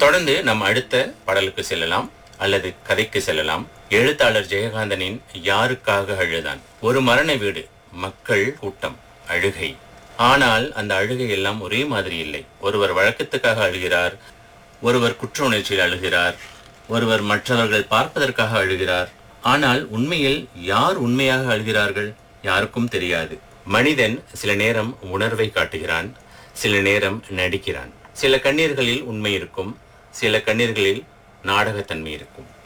தொடர்ந்து நம் அடுத்த பாடலுக்கு செல்லலாம் அல்லது கதைக்கு செல்லலாம் எழுத்தாளர் ஜெயகாந்தனின் யாருக்காக அழுதான் ஒரு மரண வீடு மக்கள் கூட்டம் அழுகை ஆனால் அந்த அழுகை எல்லாம் ஒரே மாதிரி இல்லை ஒருவர் வழக்கத்துக்காக அழுகிறார் ஒருவர் குற்ற உணர்ச்சியில் அழுகிறார் ஒருவர் மற்றவர்கள் பார்ப்பதற்காக அழுகிறார் ஆனால் உண்மையில் யார் உண்மையாக அழுகிறார்கள் யாருக்கும் தெரியாது மனிதன் சில நேரம் உணர்வை காட்டுகிறான் சில நேரம் நடிக்கிறான் சில கண்ணீர்களில் உண்மை இருக்கும் சில கண்ணீர்களில் நாடகத்தன்மை இருக்கும்